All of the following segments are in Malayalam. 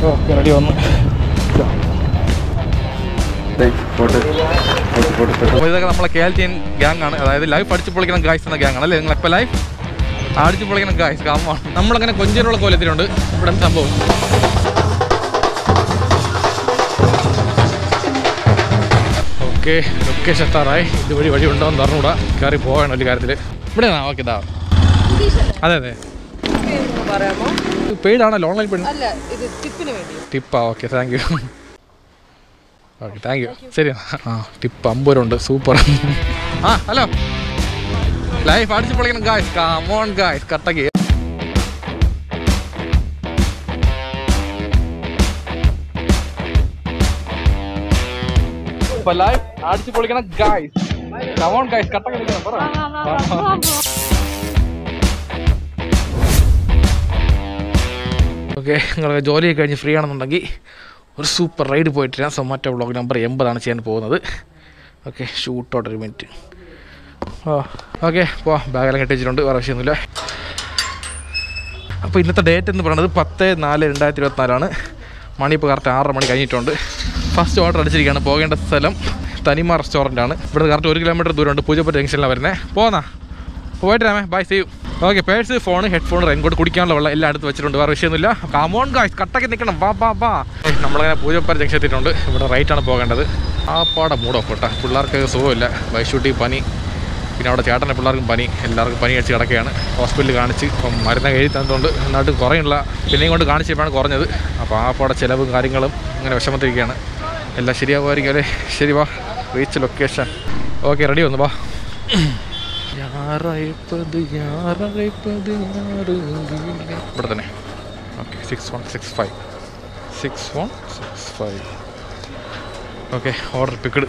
ഓക്കെ റെഡി വന്ന് അപ്പോൾ ഇതൊക്കെ നമ്മളെ K L T N gang ആണ് അതായത് ലൈഫ് അടിച്ചു പൊളിക്കണം ഗായ്സ് എന്ന ഗ്യാങ് ആണ് അല്ലേ നിങ്ങളിപ്പോൾ ലൈഫ് അടിച്ചു പൊളിക്കണം ഗായ്സ് കാമാണ് നമ്മളങ്ങനെ കൊഞ്ചേരുള്ള കോലത്തിലുണ്ട് ഇവിടെ എന്ത് സംഭവം ഓക്കെ ലൊക്കേഷൻ എത്താറായി ഇതുവഴി വഴി ഉണ്ടോ എന്ന് പറഞ്ഞുകൂടാ കയറി പോകണം ഒരു കാര്യത്തിൽ ഇവിടെ ഓക്കെ ഇതാ അതെ അതെ പറയാമോ പെയ്ഡ് ആണല്ലോ ഓൺലൈൻ പെയ്ഡ് അല്ല ഇത് ടിപ്പിന് വേണ്ടി ടിപ്പാ okay thank you okay thank you ശരി ആ ടിപ്പ് അമ്പത് ഉണ്ട് സൂപ്പർ ആ ഹലോ ലൈഫ് അടിച്ചു പൊളിക്കണം ഗായ്സ് കമോൺ ഗായ്സ് കട്ടക്ക് ലൈഫ് അടിച്ചു പൊളിക്കണം ഗായ്സ് കമോൺ ഗായ്സ് കട്ടക്ക് നിൽക്കണം പറ ഓക്കെ നിങ്ങൾ ജോലിയൊക്കെ കഴിഞ്ഞ് ഫ്രീ ആണെന്നുണ്ടെങ്കിൽ ഒരു സൂപ്പർ റൈഡ് പോയിട്ട് ഞാൻ സൊമാറ്റോ വ്ളോഗ് നമ്പർ എൺപതാണ് ചെയ്യാൻ പോകുന്നത് ഓക്കെ ഷൂട്ടോട്ട് ഒരു മിനിറ്റ് ഓ ഓക്കെ പോവാം ബാഗെല്ലാം കെട്ടി വെച്ചിട്ടുണ്ട് വേറെ വിഷയമൊന്നുമില്ല അപ്പോൾ ഇന്നത്തെ ഡേറ്റ് എന്ന് പറയുന്നത് പത്ത് നാല് രണ്ടായിരത്തി ഇരുപത്തിനാലാണ് മണി ഇപ്പോൾ കറക്റ്റ് ആറര മണി കഴിഞ്ഞിട്ടുണ്ട് ഫസ്റ്റ് ഓർഡർ അടിച്ചിരിക്കുകയാണ് പോകേണ്ട സ്ഥലം തനിമ റെസ്റ്റോറൻ്റ് ആണ് ഇവിടെ കറക്റ്റ് ഒരു കിലോമീറ്റർ ദൂരമുണ്ട് പൂജപ്പുര ജംഗ്ഷനിലാണ് വരുന്നത് പോന്നാ പോയിട്ട് രാമേ bye see okay purse phone headphone raincoat കുടിക്കാനുള്ള വെള്ളം എല്ലാം അടുത്ത് വെച്ചിട്ടുണ്ട് വേറെ വിഷയമൊന്നുമില്ല കാമോൺ ഗായ്സ് കട്ടൊക്കെ നിൽക്കണം വാ വാ വാ ഏയ്, നമ്മളങ്ങനെ പൂജപ്പുര ജംഗ്ഷൻ എത്തിയിട്ടുണ്ട് ഇവിടെ റൈറ്റ് ആണ് പോകേണ്ടത് ആ പാടെ മൂഡ് ഓഫ് കേട്ടോ പിള്ളേർക്ക് സുഖമില്ല ബൈഷൂട്ടി പനി പിന്നെ അവിടെ ചേട്ടൻ്റെ പിള്ളേർക്കും പനി എല്ലാവർക്കും പനി അടിച്ച് കിടക്കുകയാണ് ഹോസ്പിറ്റലിൽ കാണിച്ച് ഇപ്പം മരുന്ന് എഴുതി തന്നതുകൊണ്ട് നന്നായിട്ട് കുറയുള്ള പിന്നെയും കൊണ്ട് കാണിച്ചപ്പോഴാണ് കുറഞ്ഞത് അപ്പോൾ ആ പാടെ ചിലവും കാര്യങ്ങളും ഇങ്ങനെ വിഷമത്തിരിക്കുകയാണ് എല്ലാം ശരിയാവുമായിരിക്കും അല്ലേ ശരി വാ റീച്ച് ലൊക്കേഷൻ ഓക്കെ റെഡി വന്നു വാ യാറയപ്പത് യാറയപ്പത് യാറെങ്കിലേ. ഇവിടെ തന്നെ okay six one six five six one six five okay order picked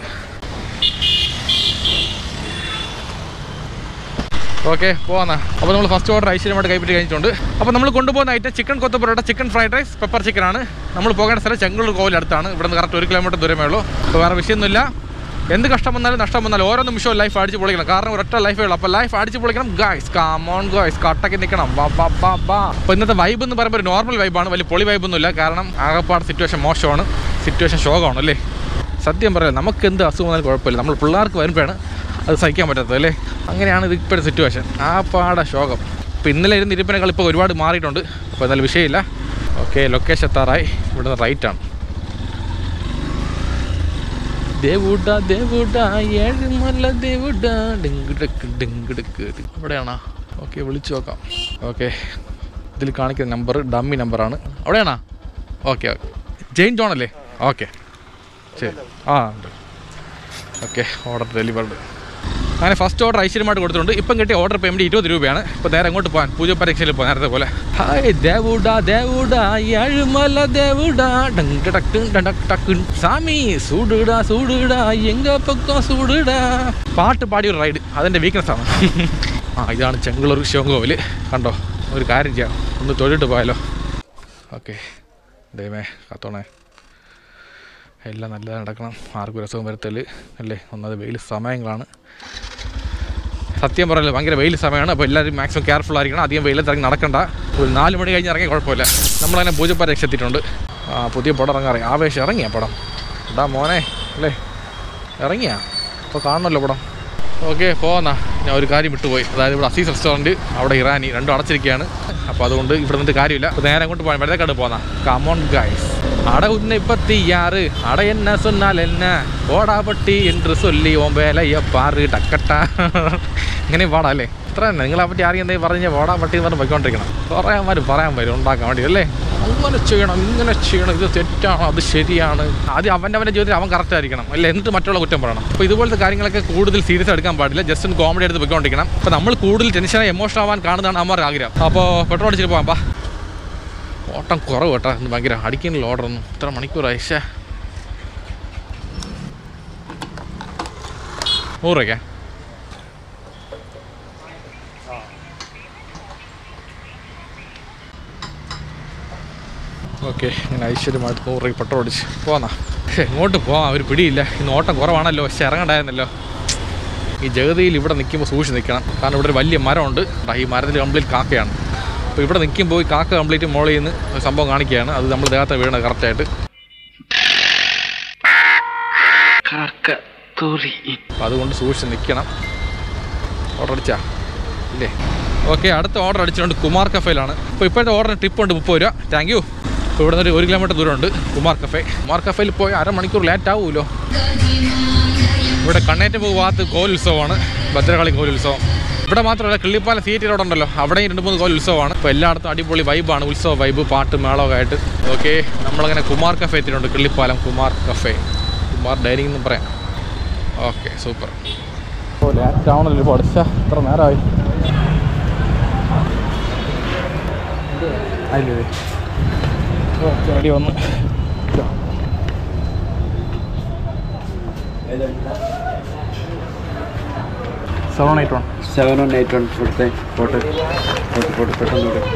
okay പോവാന്നാ അപ്പോൾ നമ്മൾ ഫസ്റ്റ് ഓർഡർ ഐശ്വര്യമായിട്ട് കൈപ്പറ്റി കഴിഞ്ഞിട്ടുണ്ട് അപ്പോൾ നമ്മൾ കൊണ്ടുപോകുന്ന item chicken kothu parotta chicken fried rice pepper chicken ആണ് നമ്മൾ പോകേണ്ട സ്ഥലം ചെങ്കളൂർ കോവിൽ അടുത്താണ് ഇവിടെ നിന്ന് കറക്റ്റ് ഒരു കിലോമീറ്റർ ദൂരമേ ഉള്ളൂ അപ്പോൾ വേറെ വിഷയമൊന്നുമില്ല എന്ത് കഷ്ടം വന്നാലും നഷ്ടം വന്നാലും ഓരോ നിമിഷവും ലൈഫ് അടിച്ച് പൊളിക്കണം കാരണം ഒരൊറ്റ ലൈഫേ ഉള്ളൂ അപ്പോൾ ലൈഫ് അടിച്ച് പൊളിക്കണം ഗായ്സ് കാമോൺ ഗായ്സ് കട്ടക്ക് നിൽക്കണം വാ വാ വാ വാ അപ്പോൾ ഇന്നത്തെ വൈബ് എന്ന് പറയുമ്പോൾ ഒരു നോർമൽ വൈബാണ് വലിയ പൊളി വൈബൊന്നുമില്ല കാരണം ആകപ്പാട് സിറ്റുവേഷൻ മോശമാണ് സിറ്റുവേഷൻ ശോകമാണ് അല്ലേ സത്യം പറയാം നമുക്ക് എന്ത് അസുഖം വന്നാലും കുഴപ്പമില്ല നമ്മൾ പിള്ളേർക്ക് വരുമ്പോഴാണ് അത് സഹിക്കാൻ പറ്റാത്തത് അല്ലേ അങ്ങനെയാണ് ഇത് ഇപ്പോഴത്തെ സിറ്റുവേഷൻ ആ പാട ശോകം ഇപ്പോൾ ഇന്നലെ ഇരുന്ന് ഇരിപ്പിനേക്കാൾ ഇപ്പോൾ ഒരുപാട് മാറിയിട്ടുണ്ട് അപ്പോൾ എന്നാലും വിഷയമില്ല ഓക്കെ ലൊക്കേഷൻ എത്താറായി ഇവിടുന്ന് റൈറ്റാണ് ദേവുട ദേവുട ഏഴുമല ദേവുട ഡിങ്കിടക്ക് ഡിങ്കിടക്ക് അവിടെയാണോ ഓക്കെ വിളിച്ചു നോക്കാം ഓക്കെ ഇതിൽ കാണിക്കുന്ന നമ്പർ ഡമ്മി നമ്പറാണ് അവിടെയാണോ ഓക്കെ ഓക്കെ ജെയിൻ ജോൺ അല്ലേ ഓക്കെ ശരി ആ ഉണ്ട് ഓക്കെ ഓർഡർ ഡെലിവർഡ് അങ്ങനെ ഫസ്റ്റ് ഓർഡർ ഐശ്വര്യമായിട്ട് കൊടുത്തിട്ടുണ്ട് ഇപ്പം കിട്ടിയ ഓർഡർ പേയ്മെൻറ്റ് ഇരുപത് രൂപയാണ് ഇപ്പോൾ നേരെ അങ്ങോട്ട് പോകാൻ പൂജ പരീക്ഷയിൽ പോകാൻ നേരത്തെ പോലെ ഹായ് ദേവുടാ ദേവുടാ ഏഴുമല ദേവുടാ ഡങ് ടക്ക് ഡടക് ടക്ക് സാമി സൂടുടാ സൂടുടാ എങ്ക പക്കം സൂടുടാ പാട്ട് പാടിയ ഒരു റൈഡ് അതിൻ്റെ വീക്ക്നെസ് ആണ് ആ ഇതാണ് ചെങ്കളൂർ ശിവങ്കോവിൽ കണ്ടോ ഒരു കാര്യം ചെയ്യാം ഒന്ന് തൊഴിലിട്ട് പോയാലോ ഓക്കെ ദൈവമേ കത്തോണേ എല്ലാം നല്ലതാണ് നടക്കണം ആർക്കും രസവും വരുത്തല് അല്ലേ ഒന്നത് വെയിൽ സമയങ്ങളാണ് സത്യം പറയല്ലോ ഭയങ്കര വെയിൽ സമയമാണ് അപ്പോൾ എല്ലാവരും മാക്സിമം കെയർഫുൾ ആയിരിക്കണം അധികം വെയിലത്ത് ഇറങ്ങി നടക്കണ്ട ഒരു നാല് മണി കഴിഞ്ഞ് ഇറങ്ങി കുഴപ്പമില്ല നമ്മളങ്ങനെ പൂജപ്പാര രക്ഷത്തിട്ടുണ്ട് ആ പുതിയ പടം ഇറങ്ങാറി ആവേശം ഇറങ്ങിയ പടം എടാ മോനെ അല്ലേ ഇറങ്ങിയാ അപ്പോൾ കാണണമല്ലോ പടം ഓക്കെ പോന്നാ ഞാൻ ഒരു കാര്യം വിട്ടുപോയി അതായത് ഇവിടെ അസീസ് റെസ്റ്റോറൻറ്റ് അവിടെ ഇറാനി രണ്ടും അടച്ചിരിക്കുകയാണ് അപ്പോൾ അതുകൊണ്ട് ഇവിടെ നിന്നിട്ട് കാര്യമില്ല അപ്പോൾ നേരെ അങ്ങോട്ട് പോകാൻ വെള്ളക്കാട് പോന്നാ കമോൺ ഗൈസ് അട ഉന്നെ പത്തിയാറ് അട എന്ന சொன்னால் என்ன ഓടാ പട്ടി എന്ന് ചൊല്ലി ഓൻ വേലയ്യ പാറ് ടക്കട്ട ഇങ്ങനെ പാടാം അല്ലേ ഇത്ര തന്നെ നിങ്ങളെ പറ്റി ആരെയും എന്തെങ്കിലും പറഞ്ഞ് ഓടാ പട്ടി എന്ന് പറഞ്ഞ് പോയിക്കൊണ്ടിരിക്കണം കുറേ അമ്മമാർ പറയാൻ വരും ഉണ്ടാക്കാൻ വേണ്ടി അല്ലേ അങ്ങനെ ചെയ്യണം ഇങ്ങനെ ചെയ്യണം ഇത് തെറ്റാണ് അത് ശരിയാണ് ആദ്യം അവൻ്റെ അവൻ്റെ ജീവിതത്തിൽ അവൻ കറക്റ്റ് ആയിരിക്കണം അല്ല എന്നിട്ട് മറ്റുള്ള കുറ്റം പറയണം അപ്പോൾ ഇതുപോലത്തെ കാര്യങ്ങളൊക്കെ കൂടുതൽ സീരിയസ് എടുക്കാൻ പാടില്ല ജസ്റ്റ് ഒന്ന് കോമഡി എടുത്ത് പോയിക്കൊണ്ടിരിക്കണം അപ്പോൾ നമ്മൾ കൂടുതൽ ടെൻഷനായി എമോഷൻ ആവാൻ കാണുന്നതാണ് അമ്മമാർ ആഗ്രഹം അപ്പോൾ പെട്രോൾ അടിച്ചിട്ട് പോകാം പാ ഓട്ടം കുറവ് കേട്ടോ ഇന്ന് ഭയങ്കര അടിക്കുന്നില്ല ഓർഡറൊന്നും ഇത്ര മണിക്കൂറായി ശേ നൂറ് രൂപയ്ക്കാ ഓക്കെ ഇങ്ങനെ ഐശ്വര്യമായിട്ട് നൂറ് രൂപ പെട്രോൾ അടിച്ച് പോന്നാ പക്ഷേ എങ്ങോട്ട് പോവാം ഒരു പിടിയില്ല ഇന്ന് ഓട്ടം കുറവാണല്ലോ പക്ഷെ ഇറങ്ങണ്ടായിരുന്നല്ലോ ഈ ജഗതിയിൽ ഇവിടെ നിൽക്കുമ്പോൾ സൂക്ഷിച്ച് നിൽക്കണം കാരണം ഇവിടെ ഒരു വലിയ മരമുണ്ട് ദാ ഈ മരത്തിൽ കംപ്ലീറ്റ് കാക്കയാണ് അപ്പോൾ ഇവിടെ നിൽക്കുമ്പോൾ ഈ കാക്ക കംപ്ലീറ്റ് മോളിൽ നിന്ന് ഒരു സംഭവം കാണിക്കുകയാണ് അത് നമ്മൾ ദേഹത്തെ വീണത് കറക്റ്റായിട്ട് അപ്പം അതുകൊണ്ട് സൂക്ഷിച്ച് നിൽക്കണം ഓർഡർ അടിച്ചാ ഇല്ലേ ഓക്കെ അടുത്ത ഓർഡർ അടിച്ചിട്ടുണ്ട് കുമാർ കഫേയിലാണ് ഇപ്പോൾ ഇപ്പോഴത്തെ ഓർഡറിന് ടിപ്പ് ഉണ്ട് മുപ്പത് രൂപ താങ്ക് യു ഇപ്പോൾ ഇവിടെ നിന്ന് ഒരു കിലോമീറ്റർ ദൂരമുണ്ട് കുമാർ കഫേ കുമാർ കഫേയിൽ പോയി അരമണിക്കൂർ ലേറ്റ് ആവുമല്ലോ ഇവിടെ കണ്ണേറ്റമ്പ് ഭാഗത്ത് കോലുത്സവമാണ് ഭദ്രകാളി കോലുത്സവം ഇവിടെ മാത്രമല്ല കിള്ളിപ്പാലം തിയേറ്റർ അവിടെ ഉണ്ടല്ലോ അവിടെയും രണ്ട് മൂന്ന് കോൽ ഉത്സവമാണ് ഇപ്പോൾ എല്ലായിടത്തും അടിപൊളി വൈബാണ് ഉത്സവ വൈബ് പാട്ട് മേളമൊക്കെ ആയിട്ട് ഓക്കെ നമ്മളങ്ങനെ കുമാർ കഫേ എത്തിയിട്ടുണ്ട് കിള്ളിപ്പാലം കുമാർ കഫേ കുമാർ ഡൈനിങ് എന്നും പറയാം ഓക്കെ സൂപ്പർ ഓ ലേറ്റ് ആവണല്ലോ ഒരുപാട് ശ്ശെ, എത്ര നേരമായി അല്ലേ ഓ ചെടി വന്നു seven eight one seven one eight one കൊടുത്തേ പോട്ടെ പോട്ടെ പോട്ടെ പെട്ടെന്ന് വിട്.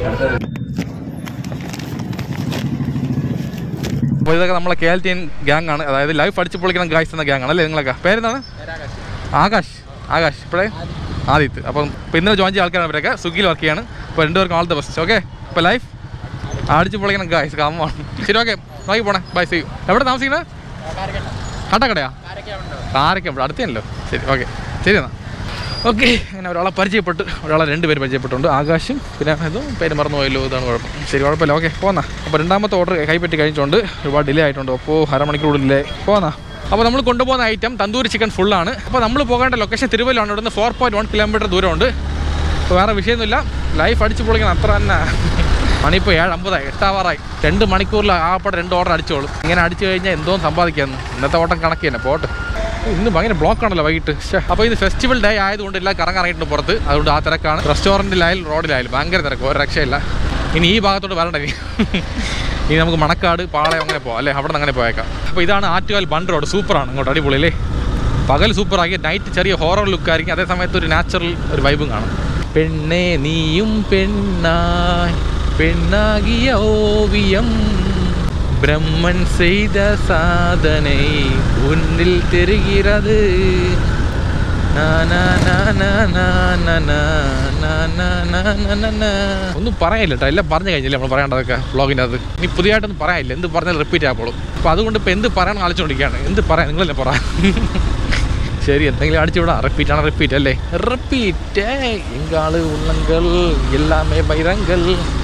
അപ്പോൾ ഇതൊക്കെ നമ്മളെ K L T N gang ആണ് അതായത് ലൈഫ് അടിച്ച് പൊളിക്കണം ഗായ്സ് എന്ന ഗ്യാങ് ആണ് അല്ലേ നിങ്ങളൊക്കെ പേരെന്താണ് ആകാശ് ആകാശ് ഇപ്പോഴേ ആദിത്ത് അപ്പം ഇപ്പോൾ ഇന്നലെ ജോയിൻ ചെയ്ത ആൾക്കാരാണ് ഇവരൊക്കെ സ്വിഗ്ഗിയിൽ വർക്ക് ചെയ്യാണ് അപ്പോൾ രണ്ടുപേർക്കും ആൾ ദ ബെസ്റ്റ് ഓക്കെ ഇപ്പോൾ ലൈഫ് അടിച്ച് പൊളിക്കണം ഗായ്സ് കമ്മാണ് ശരി ഓക്കെ നോക്കി പോണേ ബൈ സി എവിടെ താമസിക്കുന്നത് കട്ടക്കടയാ കാരക്ക അടുത്തല്ലോ ശരി ഓക്കെ ശരി എന്നാൽ ഓക്കെ അങ്ങനെ ഒരാളെ പരിചയപ്പെട്ടു ഒരാളെ രണ്ട് പേര് പരിചയപ്പെട്ടുണ്ട് ആകാശും പിന്നെ ഇതും പേര് മറന്നു പോയല്ലോ ഇതാണ് കുഴപ്പം ശരി കുഴപ്പമില്ല ഓക്കെ പോന്നാ അപ്പോൾ രണ്ടാമത്തെ ഓർഡർ കൈപ്പറ്റി കഴിച്ചുകൊണ്ട് ഒരുപാട് ഡിലേ ആയിട്ടുണ്ട് അപ്പോൾ അരമണിക്കൂർ ഡിലേ പോന്നാ അപ്പോൾ നമ്മൾ കൊണ്ടുപോകുന്ന ഐറ്റം തന്തൂരി ചിക്കൻ ഫുള്ളാണ് അപ്പോൾ നമ്മൾ പോകേണ്ട ലൊക്കേഷൻ തിരുവല്ലയാണ് ഇവിടുന്ന് ഫോർ പോയിൻറ്റ് വൺ കിലോമീറ്റർ ദൂരമുണ്ട് അപ്പോൾ വേറെ വിഷയമൊന്നുമില്ല ലൈഫ് അടിച്ച് പൊളിക്കണം അത്ര തന്നെ മണിപ്പോൾ ഏഴ് അമ്പതായി എട്ടാവാറായി രണ്ട് മണിക്കൂറിൽ ആപ്പടെ രണ്ട് ഓർഡർ അടിച്ചോളും ഇങ്ങനെ അടിച്ചു കഴിഞ്ഞാൽ എന്തോ സമ്പാദിക്കാമെന്ന് ഇന്നത്തെ ഓട്ടം കണക്ക് തന്നെ പോട്ടെ ഇന്ന് ഭയങ്കര ബ്ലോക്ക് ആണല്ലോ വൈകിട്ട് ശ്ശെ. അപ്പോൾ ഇത് ഫെസ്റ്റിവൽ ഡേ ആയതുകൊണ്ട് എല്ലാം കറങ്ങിറങ്ങിയിട്ടുണ്ട് പുറത്ത് അതുകൊണ്ട് ആ തിരക്കാണ് റെസ്റ്റോറൻറ്റിലായാലും റോഡിലായാലും ഭയങ്കര തിരക്ക് ഒരു രക്ഷയില്ല ഇനി ഈ ഭാഗത്തോട്ട് വരണ്ട ഇനി ഇനി നമുക്ക് മണക്കാട് പാളയം അങ്ങനെ പോവാം അല്ലേ അവിടെ നിന്ന് അങ്ങനെ പോയേക്കാം അപ്പോൾ ഇതാണ് ആറ്റുകാൽ ബണ്ട് റോഡ് സൂപ്പറാണ് ഇങ്ങോട്ട് അടിപൊളി അല്ലേ പകൽ സൂപ്പറാക്കി നൈറ്റ് ചെറിയ ഹോറർ ലുക്കായിരിക്കും അതേ സമയത്ത് ഒരു നാച്ചുറൽ ഒരു വൈബും കാണും പെണ്ണേ നീയും പെണ്ണായി പെണ്ണാകിയ ഓവിയം பிரம்மன் செய்த சாதனை உன்னில் தெரிகிறது നാ, നാ, നാ, നാ, നാ, നാ, നാ, നാ, നാ, നാ, നാ, നാ, നാ. ഒന്നും പറയാനില്ല കേട്ടോ എല്ലാം പറഞ്ഞു കഴിഞ്ഞില്ലേ നമ്മൾ പറയേണ്ടതൊക്കെ വ്ളോഗിൻ്റെ അത് ഇനി പുതിയതായിട്ടൊന്നും പറയാനില്ല എന്ത് പറഞ്ഞാൽ റിപ്പീറ്റ് ആപ്പോളും അപ്പോൾ അതുകൊണ്ട് ഇപ്പോൾ എന്ത് പറയാൻ ആലോചിച്ചുകൊണ്ടിരിക്കുകയാണ് എന്ത് പറയാൻ നിങ്ങളല്ലേ പറ ശരി എന്തെങ്കിലും അടിച്ചു വിടാം റിപ്പീറ്റ് ആണ് റിപ്പീറ്റ് അല്ലേ റിപ്പീറ്റ് എങ്കാള് ഉള്ളങ്കൾ എല്ലാമേ ബൈരങ്ങൾ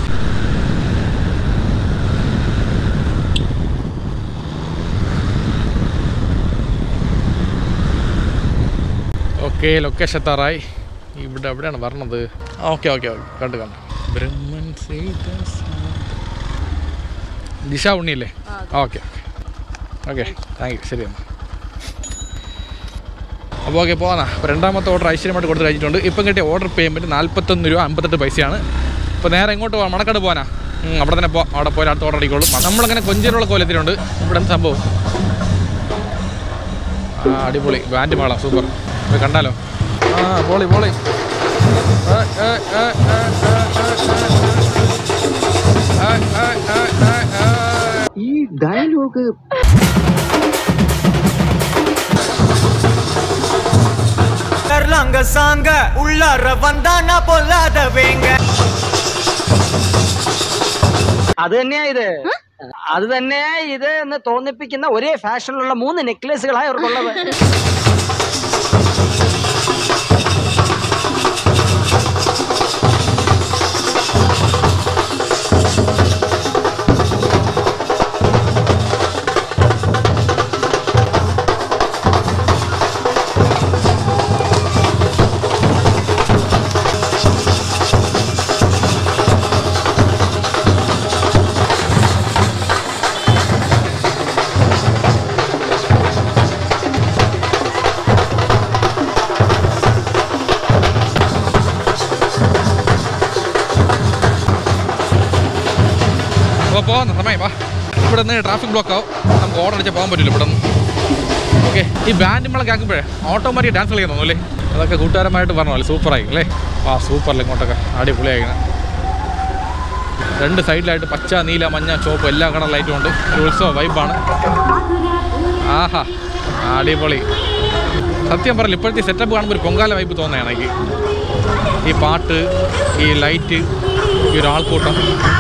ഓക്കെ ലൊക്കേഷൻ എത്താറായി ഇവിടെ എവിടെയാണ് പറഞ്ഞത് ഓക്കെ ഓക്കെ ഓക്കെ കണ്ടു കണ്ടു ബ്രഹ്മൻ ചെയ്ത സാ- ദിശ ഉണ്ണിയല്ലേ ഓക്കെ ഓക്കെ താങ്ക് യു ശരി എന്നാൽ അപ്പോൾ ഓക്കെ പോകാം അപ്പോൾ രണ്ടാമത്തെ ഓർഡർ ഐശ്വര്യമായിട്ട് കൊടുത്ത് കഴിഞ്ഞിട്ടുണ്ട് ഇപ്പം കിട്ടിയ ഓർഡർ പേയ്മെൻറ്റ് നാൽപ്പത്തൊന്ന് രൂപ അമ്പത്തെട്ട് പൈസയാണ് ഇപ്പോൾ നേരെ എങ്ങോട്ട് പോകാം മണക്കാട് പോകാനാ ഉം, അവിടെ തന്നെ പോവാം അവിടെ പോയി അടുത്ത ഓർഡർ അടിക്കോളും നമ്മളങ്ങനെ കൊഞ്ചേരുള്ള കോലത്തിലുണ്ട് ഇവിടെ എന്ത് സംഭവം ആ അടിപൊളി ബാൻഡ് മാള സൂപ്പർ ഇത് കണ്ടാലോ ആ പോളി പോളി ആ, ആ, ആ, ആ, ആ, ആ, ആ, ആ, ആ, ആ, ആ. ഈ ഡയലോഗ് தரலாங்க சாங்க உள்ளார வந்தா நான் பொல்லாதவேங்க അത് തന്നെയാ ഇത് അത് തന്നെ ഇത് എന്ന് തോന്നിപ്പിക്കുന്ന ഒരേ ഫാഷനിലുള്ള മൂന്ന് നെക്ലേസുകളാണ് ഇവർക്കുള്ളത് അപ്പോൾ പോകാം സമയം വാ ഇവിടെ നിന്ന് ട്രാഫിക് ബ്ലോക്ക് ആവും നമുക്ക് ഓർഡർ അടിച്ചാൽ പോകാൻ പറ്റില്ല ഇവിടെ നിന്ന് ഓക്കെ ഈ ബാൻഡ് നമ്മളെ കേൾക്കുമ്പോഴേ ഓട്ടോമാറ്റിക് ഡാൻസ് കളിക്കാൻ തോന്നുന്നു അല്ലേ അതൊക്കെ കൂട്ടുകാരമായിട്ട് പറഞ്ഞല്ലേ സൂപ്പറായി അല്ലേ ആ സൂപ്പറല്ലേ ഇങ്ങോട്ടൊക്കെ അടിപൊളിയായിങ്ങനെ രണ്ട് സൈഡിലായിട്ട് പച്ച നീല മഞ്ഞ ചുവപ്പ് എല്ലാ കളർ ലൈറ്റും ഉണ്ട് ഒരു ഉത്സവ വൈബാണ് ആഹാ അടിപൊളി സത്യം പറയില്ല ഇപ്പോഴത്തെ സെറ്റപ്പ് കാണുമ്പോൾ ഒരു പൊങ്കാല വൈബ് തോന്നുകയാണ് എനിക്ക് ഈ പാട്ട് ഈ ലൈറ്റ് ഈ ഒരു ആൾക്കൂട്ടം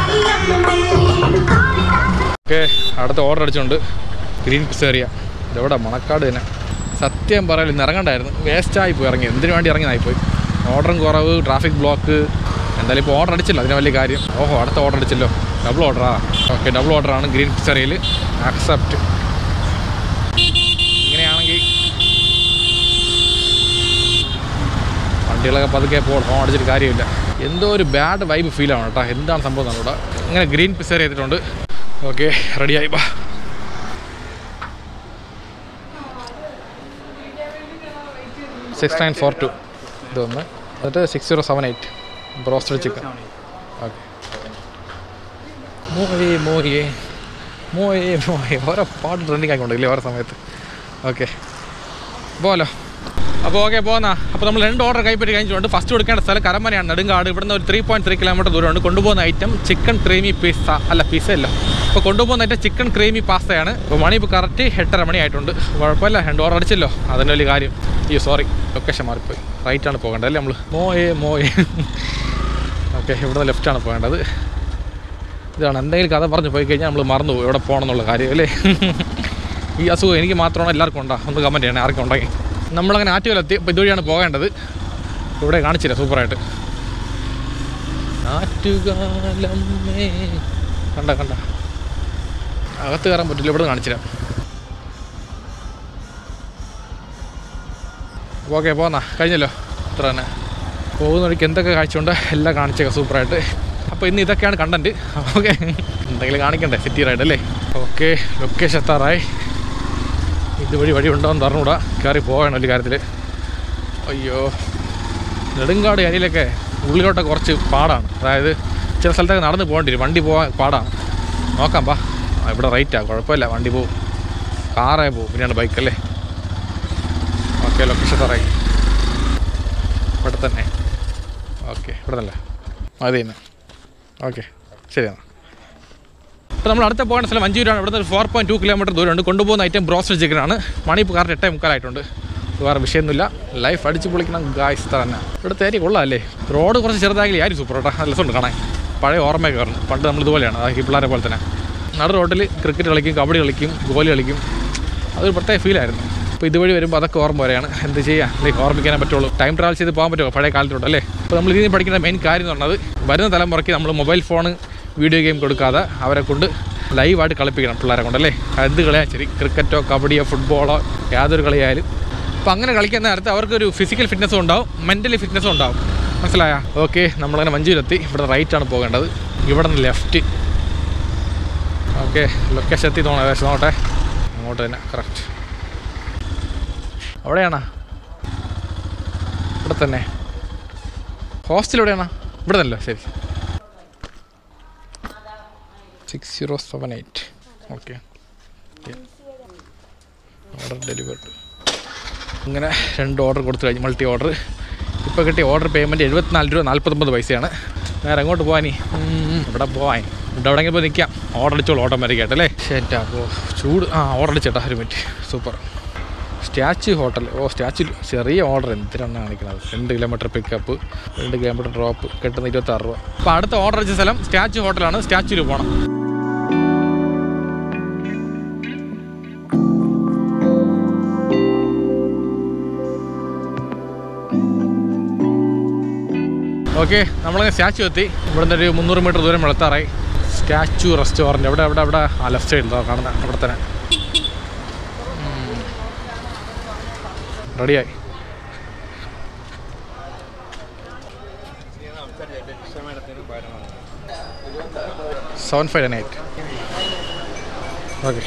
ഓക്കെ അടുത്ത ഓർഡർ അടിച്ചുകൊണ്ട് ഗ്രീൻ പിസേറിയ ഇതെവിടെ മണക്കാട് തന്നെ സത്യം പറയാൻ ഇന്ന് ഇറങ്ങണ്ടായിരുന്നു വേസ്റ്റായി പോയി ഇറങ്ങി എന്തിനു വേണ്ടി ഇറങ്ങിയതായിപ്പോയി ഓർഡറും കുറവ് ട്രാഫിക് ബ്ലോക്ക് എന്തായാലും ഇപ്പോൾ ഓർഡർ അടിച്ചില്ല അതിന് വലിയ കാര്യം ഓഹോ അടുത്ത ഓർഡർ അടിച്ചല്ലോ ഡബിൾ ഓർഡറാ ഓക്കെ ഡബിൾ ഓർഡറാണ് ഗ്രീൻ പിസറിയിൽ ആക്സെപ്റ്റ് ഇങ്ങനെയാണെങ്കിൽ വണ്ടികളൊക്കെ പതുക്കെ പോകണം ഹോൺ അടിച്ചിട്ട് കാര്യമില്ല എന്തോ ഒരു ബാഡ് വൈബ് ഫീലാണ് കേട്ടോ എന്താണ് സംഭവം നമ്മുടെ ഇങ്ങനെ ഗ്രീൻ പിസർ ചെയ്തിട്ടുണ്ട് ഓക്കെ റെഡിയായി ബാ സിക്സ് നയൻ ഫോർ ടു ഇതൊന്ന് എന്നിട്ട് six zero seven eight broasted chicken okay മോയെ മോയെ മോയെ മോയെ ഓരോ പാട്ട് ട്രെൻഡിങ് ആയിക്കൊണ്ടില്ലേ ഓരോ സമയത്ത് ഓക്കെ പോലോ അപ്പോൾ ഓക്കെ പോന്നാ അപ്പോൾ നമ്മൾ രണ്ട് ഓർഡർ കൈപ്പറ്റി കഴിഞ്ഞിട്ടുണ്ട് ഫസ്റ്റ് കൊടുക്കേണ്ട സ്ഥലം കരമനയാണ് നെടുങ്കാട് ഇവിടുന്ന് ഒരു ത്രീ പോയിൻറ്റ് ത്രീ കിലോമീറ്റർ ദൂരമുണ്ട് കൊണ്ടുപോകുന്ന ഐറ്റം ചിക്കൻ ക്രീമി പിസ്സ അല്ല പിസ്സ അല്ല അപ്പോൾ കൊണ്ടുപോകുന്ന ഐറ്റം ചിക്കൻ ക്രീമി പാസ്തയാണ് അപ്പോൾ മണി ഇപ്പോൾ കറക്റ്റ് എട്ടര മണി ആയിട്ടുണ്ട് കുഴപ്പമില്ല രണ്ട് ഓർഡർ അടിച്ചല്ലോ അതിൻ്റെ വലിയ കാര്യം അയ്യോ സോറി ലൊക്കേഷൻ മാറിപ്പോയി റൈറ്റാണ് പോകേണ്ടത് അല്ലേ നമ്മൾ മോയെ മോയെ ഓക്കെ ഇവിടുന്ന് ലെഫ്റ്റാണ് പോകേണ്ടത് ഇതാണ് എന്തെങ്കിലും കഥ പറഞ്ഞു പോയി കഴിഞ്ഞാൽ നമ്മൾ മറന്നു പോകും എവിടെ പോകണം എന്നുള്ള കാര്യം അല്ലേ ഈ അസുഖം എനിക്ക് മാത്രമാണോ എല്ലാവർക്കും ഉണ്ടോ ഒന്ന് കമൻറ്റ് ചെയ്യണേ ആർക്കും ഉണ്ടെങ്കിൽ നമ്മളങ്ങനെ ആറ്റുകാലെത്തി അപ്പോൾ ഇതുവഴിയാണ് പോകേണ്ടത് ഇവിടെ കാണിച്ചില്ല സൂപ്പറായിട്ട് ആറ്റുകാലമ്മേ കണ്ട കണ്ട അകത്ത് കയറാൻ പറ്റില്ല ഇവിടെ കാണിച്ചില്ല ഓക്കെ പോന്നാ കഴിഞ്ഞല്ലോ അത്ര തന്നെ പോകുന്ന വഴിക്ക് എന്തൊക്കെ കാഴ്ചയുണ്ട് എല്ലാം കാണിച്ചേക്കാം സൂപ്പറായിട്ട് അപ്പോൾ ഇന്ന് ഇതൊക്കെയാണ് കണ്ടൻറ്റ് ഓക്കെ എന്തെങ്കിലും കാണിക്കണ്ടേ സിറ്റി റൈഡ് അല്ലേ ഓക്കെ ലൊക്കേഷൻ എത്താറായി ഇതുവഴി വഴി ഉണ്ടോ എന്ന് പറഞ്ഞുകൂടാ കയറി പോകണം ഒരു കാര്യത്തിൽ അയ്യോ നെടുങ്കാട് ഏരിയയിലൊക്കെ ഉള്ളിലോട്ട് കുറച്ച് പാടാണ് അതായത് ചില സ്ഥലത്തൊക്കെ നടന്ന് പോകേണ്ടി വരും വണ്ടി പോകാൻ പാടാണ് നോക്കാം പാ ആ, ഇവിടെ റൈറ്റാണ് കുഴപ്പമില്ല വണ്ടി പോവും കാറേ പോവും പിന്നെയാണ് ബൈക്കല്ലേ ഓക്കെ ലൊക്കേഷൻ തറയി ഇവിടെ തന്നെ ഓക്കെ ഇവിടെ തന്നെ അത് തന്നെ ഓക്കെ ശരി എന്നാൽ അപ്പോൾ നമ്മൾ അടുത്ത പോകേണ്ട സ്ഥലം അഞ്ചൂരാണ് ഇവിടുന്ന് ഒരു ഫോർ പോയിൻറ്റ് ടു കിലോമീറ്റർ ദൂരമുണ്ട് കൊണ്ടുപോകുന്ന ഐറ്റം ബ്രോസ്റ്റഡ് ചിക്കനാണ് മണി ഇപ്പോൾ കറക്റ്റ് എട്ടേ മുക്കാലായിട്ടുണ്ട് വേറെ വിഷയമൊന്നുമില്ല ലൈഫ് അടിച്ച് പൊളിക്കണം ഗായ്സ് തന്നെ ഇവിടുത്തെ ഏരിയ കൊള്ളാമല്ലേ റോഡ് കുറച്ച് ചെറുതായെങ്കിൽ ആരും സൂപ്പർ കേട്ടോ നല്ല രസമുണ്ട് കാണാൻ പഴയ ഓർമ്മയൊക്കെ വരണം പണ്ട് നമ്മൾ ഇതുപോലെയാണ് അതായത് ഈ പിള്ളേരെ പോലെ തന്നെ നട റോഡിൽ ക്രിക്കറ്റ് കളിക്കും കബഡി കളിക്കും ഗോലി കളിക്കും അതൊരു പ്രത്യേക ഫീലായിരുന്നു അപ്പോൾ ഇതുവഴി വരുമ്പോൾ അതൊക്കെ ഓർമ്മ വരെയാണ് എന്ത് ചെയ്യാം ലൈക്ക് ഓർമ്മിക്കാനേ പറ്റുള്ളൂ ടൈം ട്രാവൽ ചെയ്ത് പോകാൻ പറ്റുമോ പഴയ കാലത്തോട്ട് അല്ലേ അപ്പോൾ നമ്മൾ ഇതിൽ നിന്ന് പഠിക്കുന്ന മെയിൻ കാര്യം എന്ന് പറഞ്ഞത് വരുന്ന തലമുറയ്ക്ക് നമ്മൾ മൊബൈൽ ഫോൺ വീഡിയോ ഗെയിം കൊടുക്കാതെ അവരെ കൊണ്ട് ലൈവായിട്ട് കളിപ്പിക്കണം പിള്ളേരെ കൊണ്ടല്ലേ എന്ത് കളിയാൽ ശരി ക്രിക്കറ്റോ കബഡിയോ ഫുട്ബോളോ യാതൊരു കളിയായാലും അപ്പോൾ അങ്ങനെ കളിക്കുന്ന നേരത്ത് അവർക്കൊരു ഫിസിക്കൽ ഫിറ്റ്നസ്സും ഉണ്ടാവും മെൻ്റലി ഫിറ്റ്നസ്സും ഉണ്ടാവും മനസ്സിലായ ഓക്കെ നമ്മളങ്ങനെ മഞ്ചൂരെത്തി ഇവിടെ റൈറ്റാണ് പോകേണ്ടത് ഇവിടെ നിന്ന് ലെഫ്റ്റ് ഓക്കെ ലൊക്കേഷൻ എത്തി തോന്നണം ഏകദേശം നോട്ടെ അങ്ങോട്ട് തന്നെ കറക്റ്റ് അവിടെയാണോ ഇവിടെ തന്നെ ഹോസ്റ്റൽ എവിടെയാണോ ഇവിടെ തന്നല്ലോ ശരി six zero seven eight okay order delivered ഇങ്ങനെ രണ്ട് ഓർഡർ കൊടുത്തു കഴിഞ്ഞു മൾട്ടി ഓർഡർ ഇപ്പോൾ കിട്ടിയ ഓർഡർ പേയ്മെൻറ്റ് എഴുപത്തിനാല് രൂപ നാൽപ്പത്തൊമ്പത് പൈസയാണ് വേറെ എങ്ങോട്ട് പോകാനി ഇവിടെ പോവാൻ ഇവിടെ എവിടെയെങ്കിലും പോയി നിൽക്കാം ഓർഡർ അടിച്ചോളൂ ഓട്ടോമാറ്റിക് ആയിട്ട് അല്ലേ ശരി അപ്പോൾ ചൂട് ആ ഓർഡർ അടിച്ചേട്ടാ ഒരു മിനിറ്റ് സൂപ്പർ സ്റ്റാച്യു ഹോട്ടൽ ഓ സ്റ്റാച്യു ചെറിയ ഓർഡർ എന്തിനാണ് കാണിക്കുന്നത് രണ്ട് കിലോമീറ്റർ പിക്കപ്പ് രണ്ട് കിലോമീറ്റർ ഡ്രോപ്പ് കിട്ടുന്ന ഇരുപത്താറ് രൂപ അപ്പോൾ അടുത്ത ഓർഡർ അടിച്ച സ്ഥലം സ്റ്റാച്യു ഹോട്ടലാണ് സ്റ്റാച്യൂല് പോകണം ഓക്കെ നമ്മളങ്ങനെ സ്റ്റാച്ചു എത്തി ഇവിടുന്ന് ഒരു മുന്നൂറ് മീറ്റർ ദൂരം വെളുത്താറായി സ്റ്റാച്ചു റെസ്റ്റോറൻറ്റ് എവിടെ എവിടെ എവിടെ ആ ലെഫ്റ്റ് സൈഡിൽ കാണുന്ന അവിടെ തന്നെ റെഡിയായി seven five nine eight okay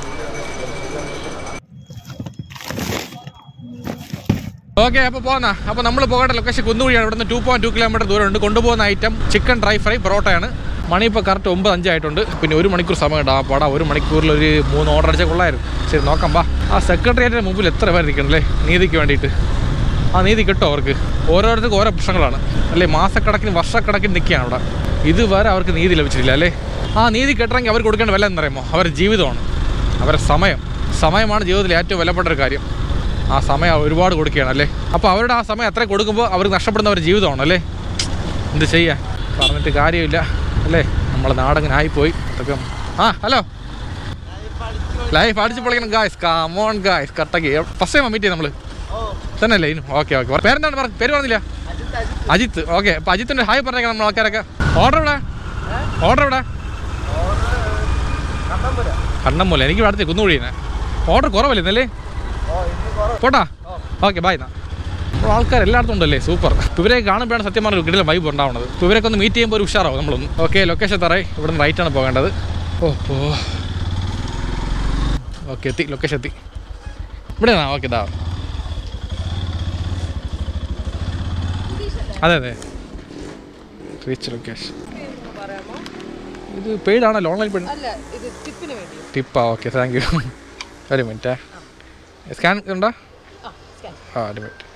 okay അപ്പോൾ പോകാം അപ്പോൾ നമ്മൾ പോകേണ്ട ലൊക്കേഷൻ കുന്നുകുഴിയാണ് ഇവിടുന്ന് ടു പോയിന്റ് ടു കിലോമീറ്റർ ദൂരമുണ്ട് കൊണ്ടുപോകുന്ന ഐറ്റം ചിക്കൻ ഡ്രൈ ഫ്രൈ പൊറോട്ടയാണ് മണി ഇപ്പോൾ കറക്റ്റ് ഒമ്പത് അഞ്ചായിട്ടുണ്ട് പിന്നെ ഒരു മണിക്കൂർ സമയമുണ്ട് ആ പട ഒരു മണിക്കൂറിൽ ഒരു മൂന്ന് ഓർഡർ അടിച്ചാൽ കൊള്ളായിരുന്നു ശരി നോക്കാം വാ ആ സെക്രട്ടേറിയറ്റിന് മുമ്പിൽ എത്ര പേർ ഇരിക്കണല്ലേ നീതിക്ക് വേണ്ടിയിട്ട് ആ നീതി കിട്ടും അവർക്ക് ഓരോരുത്തർക്കും ഓരോ പ്രശ്നങ്ങളാണ് അല്ലേ മാസക്കണക്കിന് വർഷക്കണക്കിന് നിൽക്കുകയാണ് അവിടെ ഇതുവരെ അവർക്ക് നീതി ലഭിച്ചിട്ടില്ല അല്ലേ ആ നീതി കിട്ടണമെങ്കിൽ അവർ കൊടുക്കേണ്ട വില എന്നറിയുമോ അവരുടെ ജീവിതമാണ് അവരുടെ സമയം സമയമാണ് ജീവിതത്തിൽ ഏറ്റവും വിലപ്പെട്ട ഒരു കാര്യം ആ സമയം ഒരുപാട് കൊടുക്കുകയാണ് അല്ലേ അപ്പോൾ അവരുടെ ആ സമയം അത്ര കൊടുക്കുമ്പോൾ അവർക്ക് നഷ്ടപ്പെടുന്ന അവരുടെ ജീവിതമാണ് അല്ലേ എന്ത് ചെയ്യുക പറഞ്ഞിട്ട് കാര്യമില്ല അല്ലേ നമ്മളെ നാടങ്ങനെ ആയിപ്പോയി അതൊക്കെ ആ ഹലോ ലൈഫ് അടിച്ച് പൊളിക്കണം ഗായ്സ് കാമോൺ ഗായ്സ് കട്ടക്ക് ഫസ്റ്റ് ടൈം മീറ്റ് നമ്മൾ തന്നെ അല്ലേ ഓക്കെ ഓക്കെ പേരെന്താണ് പറ പേര് പറഞ്ഞില്ല അജിത്ത് ഓക്കെ അപ്പോൾ അജിത്തിൻ്റെ ഹായ് പറഞ്ഞേക്കാം നമ്മൾ ആൾക്കാരൊക്കെ ഓർഡർ എവിടെ ഓർഡർ എവിടെ കണ്ണമ്മൂല എനിക്ക് ഇവിടെ അടുത്ത് കുന്നുകുഴിയുന്നേ ഓർഡർ കുറവല്ലേ ഇന്നല്ലേ പോട്ടാ ഓക്കെ ബൈ എന്നാ അപ്പോൾ ആൾക്കാർ എല്ലായിടത്തും ഉണ്ടല്ലേ സൂപ്പർ ഇവരെ കാണുമ്പോഴാണ് സത്യം പറഞ്ഞ കിടില വൈബ് ഉണ്ടാവുന്നത് ഇപ്പോൾ ഇവരൊക്കെ ഒന്ന് മീറ്റ് ചെയ്യുമ്പോൾ ഒരു ഉഷാറാവും നമ്മളൊന്ന് ഓക്കെ ലൊക്കേഷൻ തറേ ഇവിടെ നിന്ന് റൈറ്റാണ് പോകേണ്ടത് ഓ ഓ ഓക്കെ എത്തി ലൊക്കേഷൻ എത്തി ഇവിടെയാണോ ഓക്കെ ഇതാ അതെ അതെ റീച്ച് ലൊക്കേഷൻ പറയാമോ ഇത് പെയ്ഡ് ആണല്ലോ ഓൺലൈൻ പെയ്ഡ് അല്ല ഇത് ടിപ്പിന് വേണ്ടിയോ ടിപ്പാ ഓക്കെ താങ്ക് യു ഒരു മിനിറ്റേ സ്കാൻ ഉണ്ടോ ആ സ്കാൻ ആ ഒരു മിനിറ്റ്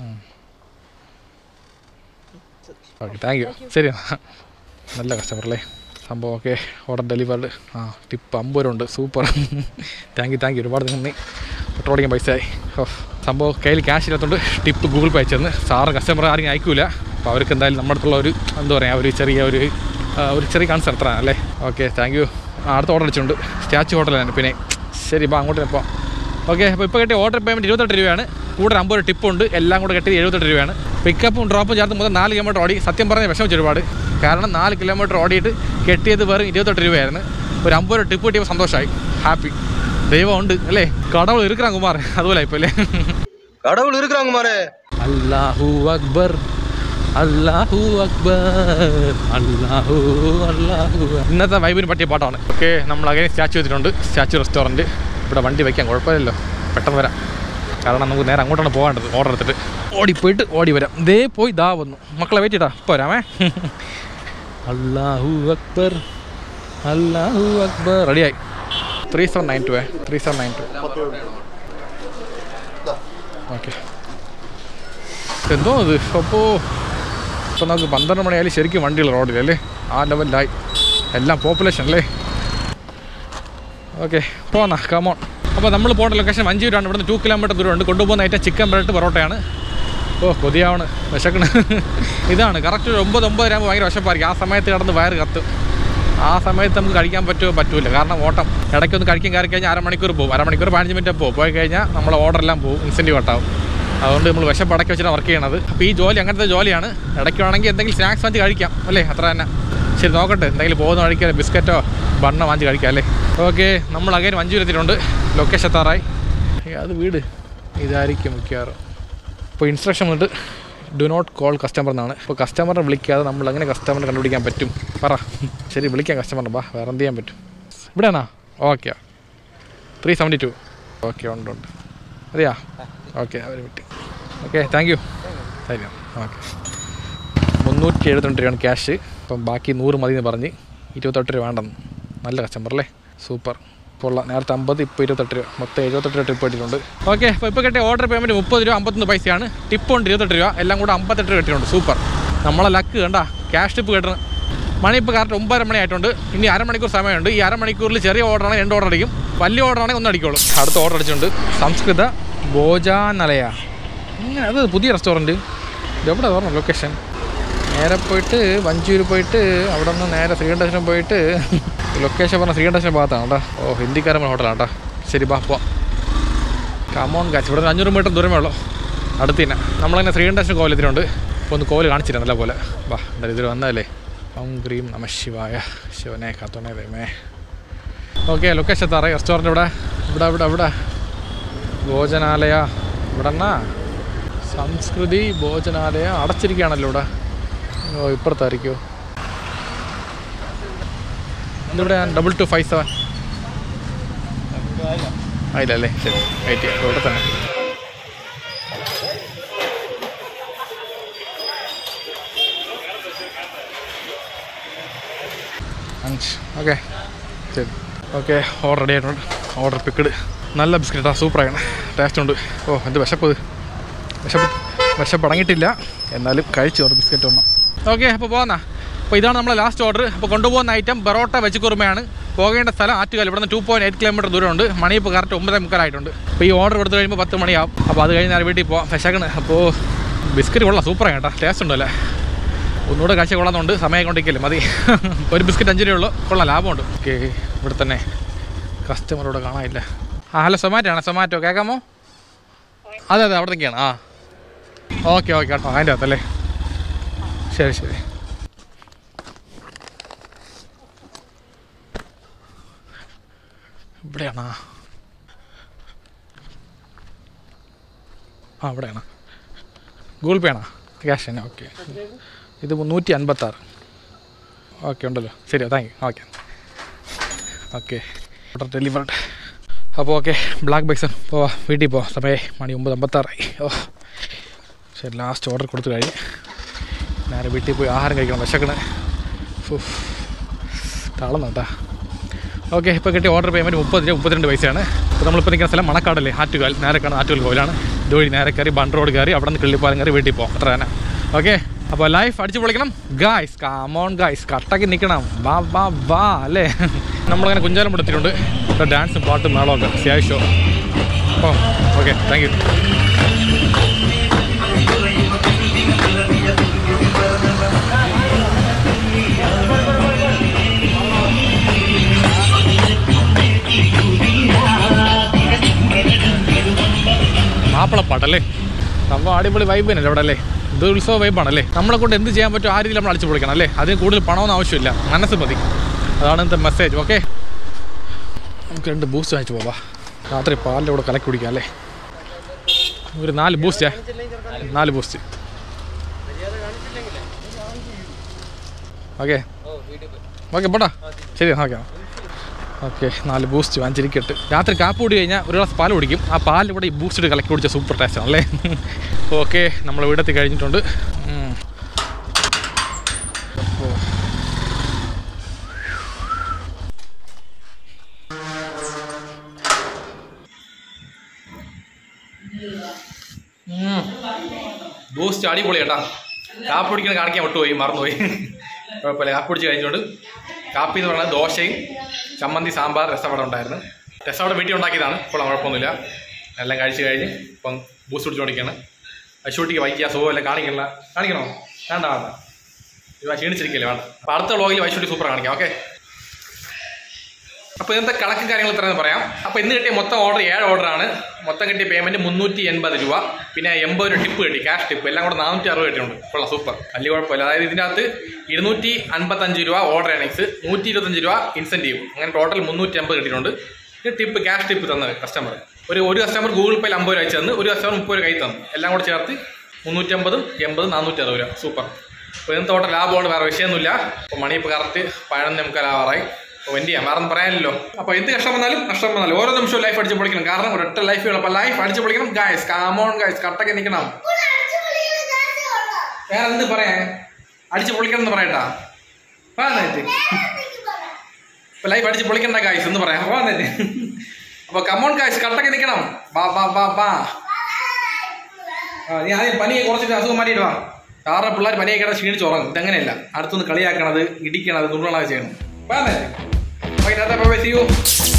ഓക്കെ താങ്ക് യു ശരി എന്നാ. നല്ല കസ്റ്റമർ അല്ലേ സംഭവം ഓക്കെ ഓർഡർ ഡെലിവേർഡ് ആ ടിപ്പ് അമ്പത് രൂപ ഉണ്ട് super thank you thank you ഒരുപാട് നന്ദി പെട്രോൾ അടിക്കാൻ പൈസ ആയി ഓ സംഭവം കയ്യിൽ ക്യാഷ് ഇല്ലാത്തതുകൊണ്ട് ടിപ്പ് ഗൂഗിൾ പേ അയച്ചെന്ന് സാറ് കസ്റ്റമർ ആരെങ്കിലും അയക്കൂല അപ്പോൾ അവർക്ക് എന്തായാലും നമ്മുടെ അടുത്തുള്ള ഒരു എന്താ പറയുക ഒരു ചെറിയ ഒരു ആ, ഒരു ചെറിയ കൺസേൺ അത്ര അല്ലേ ഓക്കെ താങ്ക് യു അടുത്ത ഓർഡർ അടിച്ചിട്ടുണ്ട് സ്റ്റാച്ചു ഹോട്ടലാണ് പിന്നെ ശരി ഇപ്പോൾ അങ്ങോട്ട് പോവാം ഓക്കെ അപ്പോൾ ഇപ്പോൾ കിട്ടിയ ഓർഡർ പേയ്മെൻറ്റ് ഇരുപത്തെട്ട് രൂപയാണ് കൂടെ അമ്പത് രൂപ ടിപ്പുണ്ട് എല്ലാം കൂടെ കെട്ടിയത് എഴുപത്തെട്ട് രൂപയാണ് പിക്കപ്പും ഡ്രോപ്പും ചേർത്ത് മൊത്തം നാല് കിലോമീറ്റർ ഓടി സത്യം പറഞ്ഞ വിഷമിച്ചു ഒരുപാട് കാരണം നാല് കിലോമീറ്റർ ഓടിയിട്ട് കെട്ടിയത് വെറും ഇരുപത്തെട്ട് രൂപയായിരുന്നു ഒരു അമ്പത് രൂപ ടിപ്പ് കിട്ടിയപ്പോൾ സന്തോഷമായി ഹാപ്പി ദൈവം ഉണ്ട് അല്ലേ കടവുൾ ഇരിക്കണം കുമാർ അതുപോലെ ഇപ്പോൾ അല്ലേ கடவுள் இருக்கிறாங்க மாறே അല്ലാഹു അക്ബർ അല്ലാഹു അക്ബർ അല്ലാഹു അല്ലാഹു ഇന്നത്തെ വൈബിന് പറ്റിയ പാട്ടാണ് ഓക്കെ നമ്മൾ അങ്ങനെ സ്റ്റാച്ചു വെച്ചിട്ടുണ്ട് സ്റ്റാച്ചു റെസ്റ്റോറൻറ്റ് ഇവിടെ വണ്ടി വയ്ക്കാൻ കുഴപ്പമില്ലല്ലോ പെട്ടെന്ന് വരാം കാരണം നമുക്ക് നേരെ അങ്ങോട്ടാണ് പോകേണ്ടത് ഓർഡർ എടുത്തിട്ട് ഓടിപ്പോയിട്ട് ഓടി വരാം ദേ പോയി ദാ വന്നു മക്കളെ വെയിറ്റ് ചെയ്താ ഇപ്പോൾ വരാമേ അല്ലാഹു അക്ബർ അല്ലാഹു അക്ബർ റെഡിയായി three seven nine two three seven nine two okay എന്തോ ഇത് അപ്പോൾ ഇപ്പം നമുക്ക് പന്ത്രണ്ട് മണിയായാലും ശരിക്കും വണ്ടികൾ റോഡിലല്ലേ ആ ലെവലിലായി എല്ലാം പോപ്പുലേഷൻ അല്ലേ ഓക്കെ പോന്നാ കമോൺ അപ്പോൾ നമ്മൾ പോകേണ്ട ലൊക്കേഷൻ മഞ്ചൂരാണ് ഇവിടുന്ന് ടു കിലോമീറ്റർ ദൂരമുണ്ട് കൊണ്ടുപോകുന്ന ഐറ്റം ചിക്കൻ ബ്രെഡ് പൊറോട്ടയാണ് ഓ കൊതിയാവണ് വിശക്കണ് ഇതാണ് കറക്റ്റ് ഒരു ഒമ്പത് ഒമ്പത് ആകുമ്പോൾ ഭയങ്കര വിശപ്പായിരിക്കും ആ സമയത്ത് കിടന്ന് വയറ് കത്തും ആ സമയത്ത് നമുക്ക് കഴിക്കാൻ പറ്റുമോ പറ്റൂല കാരണം ഓട്ടം ഇടയ്ക്കൊന്ന് കഴിക്കാൻ കയറി കഴിഞ്ഞാൽ അരമണിക്കൂർ പോകും അരമണിക്കൂർ പതിനഞ്ച് മിനിറ്റ് പോകും പോയി കഴിഞ്ഞാൽ നമ്മളെ ഓർഡർ എല്ലാം പോകും ഇൻസെൻറ്റീവ് കട്ടാവും അതുകൊണ്ട് നമ്മൾ വിശപ്പ് അടക്കി വെച്ചിട്ട് വർക്ക് ചെയ്യണത് അപ്പോൾ ഈ ജോലി അങ്ങനത്തെ ജോലിയാണ് ഇടയ്ക്ക് വേണമെങ്കിൽ എന്തെങ്കിലും സ്നാക്സ് വാങ്ങിച്ച് കഴിക്കാം അല്ലേ അത്ര തന്നെ ശരി നോക്കട്ടെ എന്തെങ്കിലും പോകുന്ന കഴിക്കാൻ ബിസ്ക്കറ്റോ ബണ്ണോ വാങ്ങിച്ച് കഴിക്കാം അല്ലേ ഓക്കെ നമ്മൾ അകൈൻ മഞ്ചൂരെത്തിയിട്ടുണ്ട് ലൊക്കേഷൻ എത്താറായി ഏയ് അത് വീട് ഇതായിരിക്കും മിക്കവാറും ഇപ്പോൾ ഇൻസ്ട്രക്ഷൻ വന്നിട്ട് ഡു നോട്ട് കോൾ കസ്റ്റമർ എന്നാണ് ഇപ്പോൾ കസ്റ്റമറിനെ വിളിക്കാതെ നമ്മൾ എങ്ങനെ കസ്റ്റമറിനെ കണ്ടുപിടിക്കാൻ പറ്റും പറ ശരി വിളിക്കാം കസ്റ്റമറിനെ ബാ വേറെ എന്ത് ചെയ്യാൻ പറ്റും ഇവിടെയാണോ okay three seventy two okay ഉണ്ട് ഉണ്ട് അറിയാ ഓക്കെ ഒരു മിനിറ്റ് ഓക്കെ താങ്ക് യു ശരി ഓക്കെ മുന്നൂറ്റി എഴുപത്തിരണ്ട് രൂപയാണ് ക്യാഷ് അപ്പം ബാക്കി നൂറ് മതി എന്ന് പറഞ്ഞ് ഇരുപത്തെട്ട് രൂപ വേണ്ടെന്ന് നല്ല കസ്റ്റമർ അല്ലേ സൂപ്പർ കൊള്ളാം നേരത്തെ അമ്പത് ഇപ്പോൾ ഇരുപത്തെട്ട് രൂപ മൊത്തം എഴുപത്തെട്ട് രൂപ ട്രിപ്പ് കിട്ടിയിട്ടുണ്ട് ഓക്കെ അപ്പോൾ ഇപ്പോൾ കിട്ടിയ ഓർഡർ പേയ്മെൻറ്റ് മുപ്പത് രൂപ അമ്പത്തൊന്ന് പൈസയാണ് ടിപ്പ് ഉണ്ട് ഇരുപത്തെട്ട് രൂപ എല്ലാം കൂടെ അമ്പത്തെട്ട് രൂപ കിട്ടിയിട്ടുണ്ട് സൂപ്പർ നമ്മളെ ലക്ക് കണ്ട ക്യാഷ് ടിപ്പ് കിട്ടണം മണി ഇപ്പോൾ കറക്റ്റ് ഒമ്പതര മണി ആയിട്ടുണ്ട് ഇനി അരമണിക്കൂർ സമയമുണ്ട് ഈ അരമണിക്കൂറിൽ ചെറിയ ഓർഡർ ആണെങ്കിൽ രണ്ട് ഓർഡർ അടിക്കും വലിയ ഓർഡർ ആണെങ്കിൽ ഒന്ന് അടിക്കുള്ളൂ അടുത്ത ഓർഡർ അടിച്ചിട്ടുണ്ട് സംസ്കൃത ഭോജാനലയ ഇങ്ങനെ അത് പുതിയ റെസ്റ്റോറൻറ്റ് ഇതെവിടെ പറഞ്ഞു ലൊക്കേഷൻ നേരെ പോയിട്ട് വഞ്ചൂർ പോയിട്ട് അവിടെ നിന്ന് നേരെ ശ്രീകണ്ഠേശ്വരം പോയിട്ട് ലൊക്കേഷൻ പറഞ്ഞ ശ്രീകണ്ഠേശ്വരം ഭാഗത്താണ് കേട്ടോ ഓ ഹിന്ദിക്കാരൻ ഹോട്ടലാണ് കേട്ടോ ശരി ബാ പോവാം കമോൺ കാച്ച് ഇവിടെ നിന്ന് അഞ്ഞൂറ് മീറ്റർ ദൂരമേ ഉള്ളൂ അടുത്ത് തന്നെ നമ്മളങ്ങനെ ശ്രീകണ്ഠേശ്വരം കോവിലെത്തിനുണ്ട് അപ്പോൾ ഒന്ന് കോവിൽ കാണിച്ചില്ല നല്ല പോലെ വാ എന്തായാലും ഇതിൽ വന്നതല്ലേ ഓം ക്രീം നമ ശിവായ ശിവനെ കാത്തോണേ ദൈവമേ ഓക്കെ ലൊക്കേഷൻ എത്താറേ റെസ്റ്റോറൻറ്റ് ഇവിടെ ഇവിടെ ഇവിടെ ഇവിടെ ഭോജനാലയ ഇവിടെ എന്നാ സംസ്കൃതി ഭോജനാലയ അടച്ചിരിക്കുകയാണല്ലോ ഇവിടെ ഓ ഇപ്പുറത്തായിരിക്കുമോ ഇതിവിടെ ഡബിൾ ടു ഫൈവ് സെവൻ ആയില്ല അല്ലേ ശരി വെയിറ്റ് ചെയ്യാം ഇവിടെ തന്നെ അഞ്ച് ഓക്കെ ശരി ഓക്കെ ഓർഡർ റെഡി ആയിട്ടുണ്ട് ഓർഡർ പിക്കഡ് നല്ല ബിസ്ക്കറ്റാണ് സൂപ്പറാണ് ടേസ്റ്റ് ഉണ്ട് ഓ എന്ത് വിശപ്പ് ഇത് വിശപ്പ് വിശപ്പ് അടങ്ങിയിട്ടില്ല എന്നാലും കഴിച്ചു ഒരു ബിസ്ക്കറ്റ് ഒന്നും ഓക്കെ അപ്പോൾ പോകാന്നാ അപ്പോൾ ഇതാണ് നമ്മളെ ലാസ്റ്റ് ഓർഡർ അപ്പോൾ കൊണ്ടുപോകുന്ന ഐറ്റം ബറോട്ട വെച്ച് കുറുമയാണ് പോകേണ്ട സ്ഥലം ആറ്റുകാൽ ഇവിടെ നിന്ന് ടു പോയിൻറ്റ് എയ്റ്റ് കിലോമീറ്റർ ദൂരമുണ്ട് മണി ഇപ്പോൾ കറക്റ്റ് ഒമ്പതേ മുക്കാലായിട്ടുണ്ട് അപ്പോൾ ഈ ഓർഡർ കൊടുത്തു കഴിയുമ്പോൾ പത്ത് മണിയാവും അപ്പോൾ അത് കഴിഞ്ഞ് നേരെ വീട്ടിൽ പോകാം വിശക്കണ് അപ്പോൾ ബിസ്ക്കറ്റ് കൊള്ളാം സൂപ്പറാണ് കേട്ടോ ടേസ്റ്റ് ഉണ്ടല്ലേ ഒന്നുകൂടെ കാഴ്ച കൊള്ളാന്നുണ്ട് സമയം കൊണ്ടിരിക്കല്ലേ മതി ഒരു ബിസ്ക്കറ്റ് അഞ്ച് രൂപയുള്ളൂ കൊള്ളാം ലാഭമുണ്ട് ഓക്കെ ഇവിടെ തന്നെ കസ്റ്റമറോട് കാണാനില്ല ആ ഹലോ സൊമാറ്റോ ആണ് സൊമാറ്റോ കേൾക്കാമോ അതെ അതെ അവിടെ നിൽക്കുകയാണ് ആ ഓക്കെ ഓക്കെ കേട്ടോ അതിൻ്റെ അകത്തല്ലേ ശരി ശരി ഇവിടെയാണോ ആ ഇവിടെയാണ് ഗൂഗിൾ പേ ആണോ ക്യാഷ് തന്നെ ഓക്കെ ഇത് മുന്നൂറ്റി അൻപത്താറ് ഓക്കെ ഉണ്ടല്ലോ ശരി thank you okay okay order delivered അപ്പോൾ ഓക്കെ ബ്ലാക്ക് ബൈസൺ പോവാ വീട്ടിൽ പോവാം സമയേ മണി ഒമ്പത് അമ്പത്താറായി ഓ ശരി ലാസ്റ്റ് ഓർഡർ കൊടുത്തു കഴിഞ്ഞ് നേരെ വീട്ടിൽ പോയി ആഹാരം കഴിക്കണം വിശക്കണേ തളർന്നു കേട്ടാ ഓക്കെ ഇപ്പോൾ കിട്ടിയ ഓർഡർ പേയ്മെൻറ്റ് മുപ്പത് രൂപ മുപ്പത്തിരണ്ട് പൈസയാണ് അപ്പോൾ നമ്മളിപ്പോൾ നിൽക്കുന്ന സ്ഥലം മണക്കാടല്ലേ ആറ്റുകാൽ നേരെ കാണുന്ന ആറ്റുകാൽ കോയിലാണ് ഇതുവഴി നേരെ കയറി ബണ്ട് റോഡ് കയറി അവിടെ നിന്ന് കിള്ളിപ്പാലം കയറി വീട്ടിൽ പോകും അത്ര തന്നെ ഓക്കെ അപ്പോൾ ലൈഫ് അടിച്ചു പൊളിക്കണം ഗായ്സ് കാമോൺ ഗായ്സ് കട്ടക്ക് നിൽക്കണം വാ വാ വാ അല്ലേ നമ്മളങ്ങനെ കുഞ്ചാലം കൊടുത്തിട്ടുണ്ട് ഇപ്പോൾ ഡാൻസും പാട്ടും മേളമൊക്കെ സിയായി ഷോ അപ്പോൾ ഓക്കെ താങ്ക് യു മാപ്പിളപ്പാട്ടല്ലേ സംഭവം അടിപൊളി വൈബ് തന്നെയല്ലേ അവിടെ അല്ലേ ഇത് ഉത്സവ വൈബാണല്ലേ നമ്മളെ കൊണ്ട് എന്ത് ചെയ്യാൻ പറ്റും ആ രീതിയിൽ നമ്മൾ അടിച്ചു പൊളിക്കണം അല്ലേ അതിന് കൂടുതൽ പണമൊന്നും ആവശ്യമില്ല മനസ്സ് മതി അതാണ് ഇന്നത്തെ മെസ്സേജ് ഓക്കെ നമുക്ക് രണ്ട് ബൂസ്റ്റ് വാങ്ങിച്ചു പോവാ രാത്രി പാലിൻ്റെ കൂടെ കലക്കി കുടിക്കാം അല്ലേ ഒരു നാല് ബൂസ്റ്റേ നാല് ബൂസ്റ്റ് ഓക്കെ ഓക്കെ പോട്ടാ ശരി ഓക്കെ ഓക്കെ നാല് ബൂസ്റ്റ് വാങ്ങിച്ചിരിക്കട്ട് രാത്രി കാപ്പ് കുടി കഴിഞ്ഞാൽ ഒരു ഗ്ലാസ് പാൽ കുടിക്കും ആ പാലിൽ കൂടെ ഈ ബൂസ്റ്റ് ഇട്ട് കലക്കി കുടിച്ച സൂപ്പർ ടേസ്റ്റ് ആണല്ലേ ഓക്കെ നമ്മൾ വീടെത്തി കഴിഞ്ഞിട്ടുണ്ട് ഉം. ഓ. ഉം. ബൂസ്റ്റ് അടിപൊളി കേട്ടാ കാപ്പി കുടിക്കാൻ കാണിക്കാൻ വിട്ടുപോയി മറന്നുപോയി കുഴപ്പമില്ല കാപ്പി കുടിച്ച് കഴിഞ്ഞുകൊണ്ട് കാപ്പി എന്ന് പറയുന്നത് ദോശയും ചമ്മന്തി സാമ്പാർ രസവടം ഉണ്ടായിരുന്നു രസവടം വീട്ടിൽ ഉണ്ടാക്കിയതാണ് ഇപ്പോൾ കുഴപ്പമൊന്നുമില്ല എല്ലാം കഴിച്ച് കഴിഞ്ഞ് ഇപ്പം ബൂസ്റ്റ് കുടിച്ചുകൊണ്ടിരിക്കുകയാണ് അശൂട്ടിക്ക് വൈകിയ സുഖമല്ല കാണിക്കണില്ല കാണിക്കണോ വേണ്ട വേണ്ട ഇവ ക്ഷീണിച്ചിരിക്കില്ലേ വേണ്ട അപ്പോൾ അടുത്ത വ്ളോഗിൽ വൈശൂട്ടി സൂപ്പർ കാണിക്കാം ഓക്കെ അപ്പോൾ ഇന്നത്തെ കണക്കും കാര്യങ്ങൾ ഇത്രയെന്ന് പറയാം അപ്പോൾ ഇന്ന് കിട്ടിയ മൊത്തം ഓർഡർ ഏഴ് ഓർഡറാണ് മൊത്തം കിട്ടിയ പേയ്മെന്റ് മുന്നൂറ്റി എൺപത് രൂപ പിന്നെ എൺപത് രൂപ ടിപ്പ് കിട്ടി ക്യാഷ് ടിപ്പ് എല്ലാം കൂടെ നാനൂറ്റി അറുപത് കിട്ടിയിട്ടുണ്ട് കൊള്ളാം സൂപ്പർ വലിയ കുഴപ്പമില്ല അതായത് ഇതിൻ്റെ അകത്ത് ഇരുന്നൂറ്റി അൻപത്തഞ്ച് രൂപ ഓർഡർ ഏണിങ്സ് നൂറ്റി ഇരുപത്തഞ്ച് രൂപ ഇൻസെൻറ്റീവ് അങ്ങനെ ടോട്ടൽ മുന്നൂറ്റി അമ്പത് കിട്ടിയിട്ടുണ്ട് ഇത് ടിപ്പ് ക്യാഷ് ടിപ്പ് തന്നത് കസ്റ്റമർ ഒരു ഒരു കസ്റ്റമർ ഗൂഗിൾ പേയിൽ അമ്പത് രൂപ അയച്ചു തന്നു ഒരു കസ്റ്റമർ മുപ്പത് രൂപ കൈ തന്നു എല്ലാം കൂടെ ചേർത്ത് മുന്നൂറ്റമ്പതും എൺപതും നാനൂറ്റി അറുപത് രൂപ സൂപ്പർ അപ്പോൾ ഇന്നത്തെ ടോട്ടൽ ലാഭമാണ് വേറെ വിഷയമൊന്നുമില്ല അപ്പോൾ മണി ഇപ്പോൾ കറക്റ്റ് പതിനൊന്ന് നമുക്ക് ലാഭമായി അപ്പോൾ എന്ത് ചെയ്യാം വേറെ ഒന്നും പറയാനില്ലല്ലോ അപ്പോൾ എന്ത് കഷ്ടം വന്നാലും നഷ്ടം വന്നാലും ഓരോ നിമിഷവും ലൈഫ് അടിച്ച് പൊളിക്കണം കാരണം ഒരൊറ്റ ലൈഫ് അപ്പോൾ ലൈഫ് അടിച്ച് പൊളിക്കണം ഗായ്സ് കാമോൺ ഗായ്സ് കട്ടൊക്കെ നിൽക്കണം വേറെ എന്ത് പറയാൻ അടിച്ച് പൊളിക്കണം എന്ന് പറയട്ടാ പറഞ്ഞേറ്റ് ഇപ്പൊ ലൈഫ് അടിച്ച് പൊളിക്കണ്ട ഗായ്സ് എന്ന് പറയാം പറഞ്ഞേറ്റ് അപ്പൊ കമോൺ ഗായ്സ് കട്ടൊക്കെ നിൽക്കണം ബാ ബാ ബാ ബാ ആ നീ ആദ്യം പനി കുറച്ചിട്ട് അസുഖം മാറ്റിയിട്ട് വാ കാരണം പിള്ളേർ പനിയൊക്കെ കിടന്ന് ക്ഷീണിച്ച് ഉറങ്ങും ഇതങ്ങനെയല്ല അടുത്തുനിന്ന് കളിയാക്കണത് ഇടിക്കണത് നുള്ളണത് ചെയ്യണം പറഞ്ഞേറ്റ് okay tata bye see U